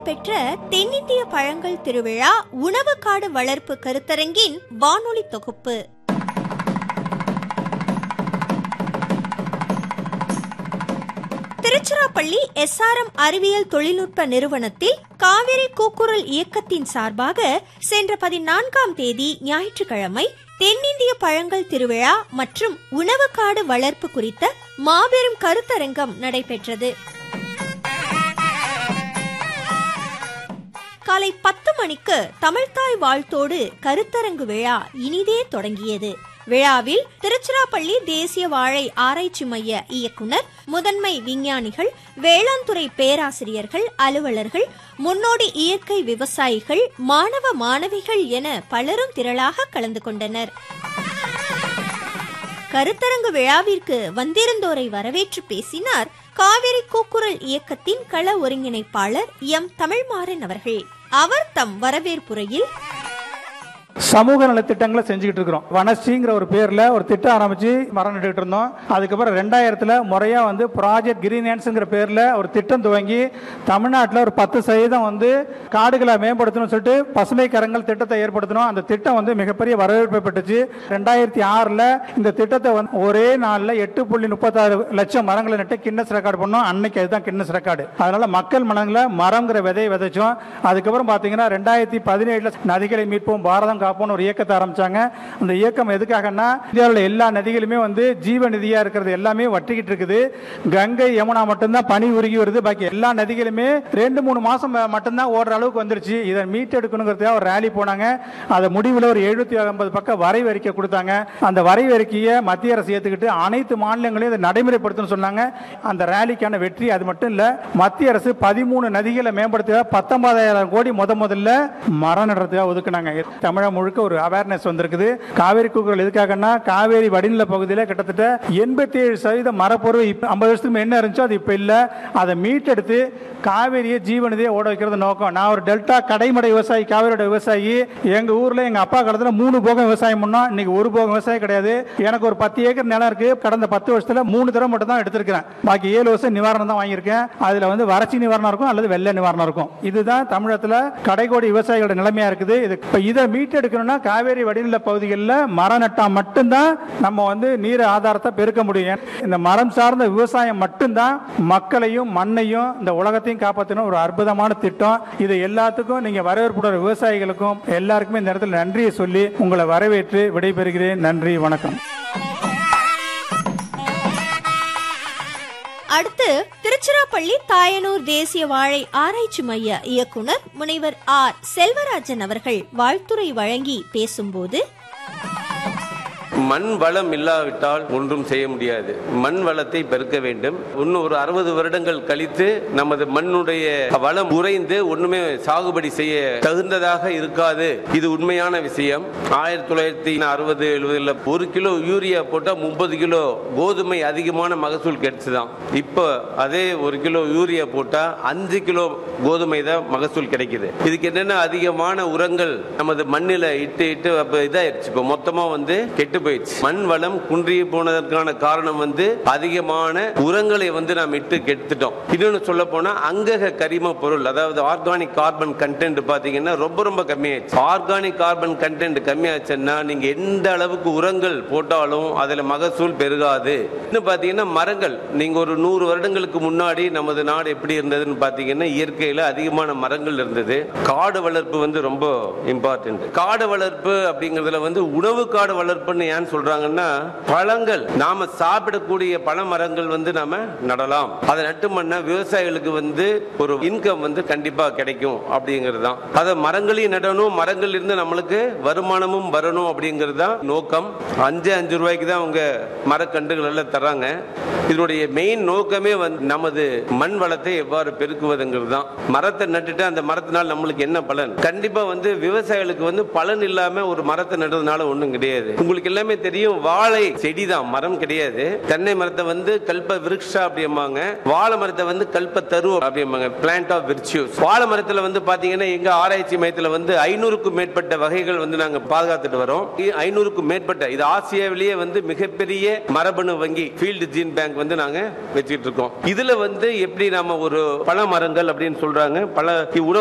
பெற்ற தென்னிந்திய பழங்கள் திருவிழா உணவு காடு வளர்ப்பு கருத்தரங்கின் வானொலி தொகுப்பு திருச்சிராப்பள்ளி எஸ்ஆர்எம் அறிவியல் தொழில்நுட்ப நிறுவனத்தில் காவிரி கூக்குரல் இயக்கத்தின் சார்பாக சென்ற பதினான்காம் தேதி ஞாயிற்றுக்கிழமை தென்னிந்திய பழங்கள் திருவிழா மற்றும் உணவு காடு வளர்ப்பு குறித்த மாபெரும் கருத்தரங்கம் நடைபெற்றது காலை பத்து மணிக்கு தமிழ்தாய் வாழ்த்தோடு கருத்தரங்கு விழா இனிதே தொடங்கியது விழாவில் திருச்சிராப்பள்ளி தேசிய வாழை ஆராய்ச்சி மைய இயக்குனர் முதன்மை விஞ்ஞானிகள் வேளாண் துறை பேராசிரியர்கள் அலுவலர்கள் முன்னோடி இயற்கை விவசாயிகள் மாணவ மாணவிகள் என பலரும் திரளாக கலந்து கொண்டனர் கருத்தரங்கு விழாவிற்கு வந்திருந்தோரை வரவேற்று பேசினார் காவிரி கூக்குரல் இயக்கத்தின் கள ஒருங்கிணைப்பாளர் எம் தமிழ்மாறன் அவர்கள் அவர் தம் வரவேற்புரையில் சமூக நல திட்டங்களை செஞ்சுக்கிட்டு இருக்கிறோம் வனஸ்ரீங்கிற ஒரு பேர்ல ஒரு திட்டம் ஆரம்பிச்சு மரம் நட்டுக்கிட்டு இருந்தோம் அதுக்கப்புறம் ரெண்டாயிரத்துல முறையா வந்து ப்ராஜெக்ட் கிரீன் ஹேண்ட்ஸுங்கிற பேர்ல ஒரு திட்டம் துவங்கி தமிழ்நாட்டில் ஒரு பத்து சதவீதம் வந்து காடுகளை மேம்படுத்தணும்னு சொல்லிட்டு பசுமை கரங்கள் திட்டத்தை ஏற்படுத்தணும் அந்த திட்டம் வந்து மிகப்பெரிய வரவேற்பை பெற்றுச்சு ரெண்டாயிரத்தி ஆறுல இந்த திட்டத்தை வந்து ஒரே நாள்ல எட்டு புள்ளி முப்பத்தாறு லட்சம் மரங்களை நட்டு கின்னஸ் ரெக்கார்டு பண்ணோம் அன்னைக்கு அதுதான் கின்னஸ் ரெக்கார்டு அதனால மக்கள் மனங்களை மரங்கிற விதையை விதைச்சோம் அதுக்கப்புறம் பாத்தீங்கன்னா ரெண்டாயிரத்தி பதினேழுல நதிகளை மீட்போம் பாரதம் காப்போம்னு ஒரு இயக்கத்தை ஆரம்பிச்சாங்க அந்த இயக்கம் எதுக்காகன்னா இந்தியாவில் எல்லா நதிகளுமே வந்து ஜீவ நிதியா இருக்கிறது எல்லாமே வற்றிக்கிட்டு இருக்குது கங்கை யமுனா மட்டும்தான் பனி உருகி வருது பாக்கி எல்லா நதிகளுமே ரெண்டு மூணு மாசம் மட்டும்தான் ஓடுற அளவுக்கு வந்துருச்சு இதை மீட்டெடுக்கணுங்கிறதுக்காக ஒரு ரேலி போனாங்க அதை முடிவில் ஒரு எழுநூத்தி ஐம்பது பக்கம் வரைவு அறிக்கை கொடுத்தாங்க அந்த வரைவு அறிக்கையை மத்திய அரசு ஏற்றுக்கிட்டு அனைத்து மாநிலங்களையும் இதை நடைமுறைப்படுத்தணும்னு சொன்னாங்க அந்த ரேலிக்கான வெற்றி அது மட்டும் இல்ல மத்திய அரசு பதிமூணு நதிகளை மேம்படுத்த பத்தொன்பதாயிரம் கோடி முத முதல்ல மரம் நடுறதுக்காக ஒதுக்குனாங்க தமிழகம் முழுக்க ஒரு அவேர்னஸ் வந்திருக்குது காவேரி கூக்குரல் எதுக்காகன்னா காவேரி வடிநில பகுதியில் கிட்டத்தட்ட எண்பத்தி ஏழு சதவீத மரப்பொருள் இப்ப ஐம்பது வருஷத்துக்கு என்ன இருந்துச்சோ அது இப்போ இல்லை அதை மீட்டெடுத்து காவேரியை ஜீவனதையே ஓட வைக்கிறது நோக்கம் நான் ஒரு டெல்டா கடைமடை விவசாயி காவேரியோட விவசாயி எங்க ஊர்ல எங்க அப்பா காலத்துல மூணு போகம் விவசாயம் பண்ணோம் இன்னைக்கு ஒரு போகம் விவசாயம் கிடையாது எனக்கு ஒரு பத்து ஏக்கர் நிலம் இருக்கு கடந்த பத்து வருஷத்துல மூணு தடவை மட்டும் தான் எடுத்திருக்கிறேன் பாக்கி ஏழு வருஷம் நிவாரணம் தான் வாங்கியிருக்கேன் அதுல வந்து வறட்சி நிவாரணம் இருக்கும் அல்லது வெள்ள நிவாரணம் இருக்கும் இதுதான் தமிழகத்துல கடைகோடி விவசாயிகளோட நிலைமையா இருக்குது இது இப்ப இதை மீட்டெடுக்கணும்னா காவேரி வடிநில பகுதிகளில் மரம் நட்டா மட்டும்தான் நம்ம வந்து நீர் ஆதாரத்தை பெருக்க முடியும் இந்த மரம் சார்ந்த விவசாயம் மட்டும்தான் மக்களையும் மண்ணையும் இந்த உலகத்தையும் காப்பாற்றணும் ஒரு அற்புதமான திட்டம் இது எல்லாத்துக்கும் நீங்க வரவேற்புடைய விவசாயிகளுக்கும் எல்லாருக்குமே இந்த இடத்துல நன்றியை சொல்லி உங்களை வரவேற்று விடைபெறுகிறேன் நன்றி வணக்கம் அடுத்து திருச்சிராப்பள்ளி தாயனூர் தேசிய வாழை ஆராய்ச்சி மைய இயக்குனர் முனைவர் ஆர் செல்வராஜன் அவர்கள் வாழ்த்துரை வழங்கி பேசும்போது மண் வளம் இல்லாவிட்டால் ஒன்றும் செய்ய முடியாது மண் வளத்தை பெருக்க வேண்டும் இன்னும் ஒரு அறுபது வருடங்கள் கழித்து நமது மண்ணுடைய வளம் குறைந்து ஒண்ணுமே சாகுபடி செய்ய தகுந்ததாக இருக்காது இது உண்மையான விஷயம் ஆயிரத்தி தொள்ளாயிரத்தி அறுபது எழுபதுல ஒரு கிலோ யூரியா போட்டா முப்பது கிலோ கோதுமை அதிகமான மகசூல் கிடைச்சுதான் இப்போ அதே ஒரு கிலோ யூரியா போட்டா அஞ்சு கிலோ கோதுமை தான் மகசூல் கிடைக்குது இதுக்கு என்னென்ன அதிகமான உரங்கள் நமது மண்ணில இட்டு இட்டு அப்ப இதாயிருச்சு இப்போ மொத்தமா வந்து கெட்டு போயிடுச்சு மண் வளம் குன்றி போனதற்கான காரணம் வந்து அதிகமான உரங்களை வந்து நாம் இட்டு கெடுத்துட்டோம் இன்னொன்னு சொல்ல போனா அங்கக கரிம பொருள் அதாவது ஆர்கானிக் கார்பன் கண்டென்ட் பாத்தீங்கன்னா ரொம்ப ரொம்ப கம்மியாயிடுச்சு ஆர்கானிக் கார்பன் கண்டென்ட் கம்மியாச்சுன்னா நீங்க எந்த அளவுக்கு உரங்கள் போட்டாலும் அதுல மகசூல் பெருகாது இன்னும் பாத்தீங்கன்னா மரங்கள் நீங்க ஒரு நூறு வருடங்களுக்கு முன்னாடி நமது நாடு எப்படி இருந்ததுன்னு பாத்தீங்கன்னா இயற்கையில அதிகமான மரங்கள் இருந்தது காடு வளர்ப்பு வந்து ரொம்ப இம்பார்ட்டன்ட் காடு வளர்ப்பு அப்படிங்கறதுல வந்து உணவு காடு வளர்ப்புன்னு ஏன் சொல்றாங்கன்னா பழங்கள் நாம சாப்பிடக்கூடிய பழ மரங்கள் வந்து நாம நடலாம் அதை நட்டுமன்னா விவசாயிகளுக்கு வந்து ஒரு இன்கம் வந்து கண்டிப்பா கிடைக்கும் அப்படிங்கிறது தான் அதை மரங்களையும் நடணும் மரங்கள் இருந்து நம்மளுக்கு வருமானமும் வரணும் அப்படிங்கிறது தான் நோக்கம் அஞ்சு அஞ்சு ரூபாய்க்கு தான் அவங்க மரக்கன்றுகள் எல்லாம் தர்றாங்க இதனுடைய மெயின் நோக்கமே வந்து நமது மண் வளத்தை எவ்வாறு பெருக்குவதுங்கிறது தான் மரத்தை நட்டுட்டு அந்த மரத்தினால் நம்மளுக்கு என்ன பலன் கண்டிப்பா வந்து விவசாயிகளுக்கு வந்து பலன் இல்லாம ஒரு மரத்தை நடுறதுனால ஒண்ணும் கிடையாது உங்களுக்கு எல்லாமே தெரியும் வாழை செடி தான் மரம் கிடையாது தென்னை மரத்தை வந்து கல்ப விருக்ஷா அப்படிம்பாங்க வாழை மரத்தை வந்து கல்ப தரு அப்படிம்பாங்க பிளான்ட் ஆஃப் விர்ச்சியூஸ் வாழை மரத்துல வந்து பாத்தீங்கன்னா எங்க ஆராய்ச்சி மையத்துல வந்து ஐநூறுக்கும் மேற்பட்ட வகைகள் வந்து நாங்க பாதுகாத்துட்டு வரோம் ஐநூறுக்கும் மேற்பட்ட இது ஆசியாவிலேயே வந்து மிகப்பெரிய மரபணு வங்கி ஃபீல்டு ஜீன் பேங்க் டேங்க் வந்து நாங்க வச்சுட்டு இருக்கோம் இதுல வந்து எப்படி நாம ஒரு பழ மரங்கள் அப்படின்னு சொல்றாங்க பல உணவு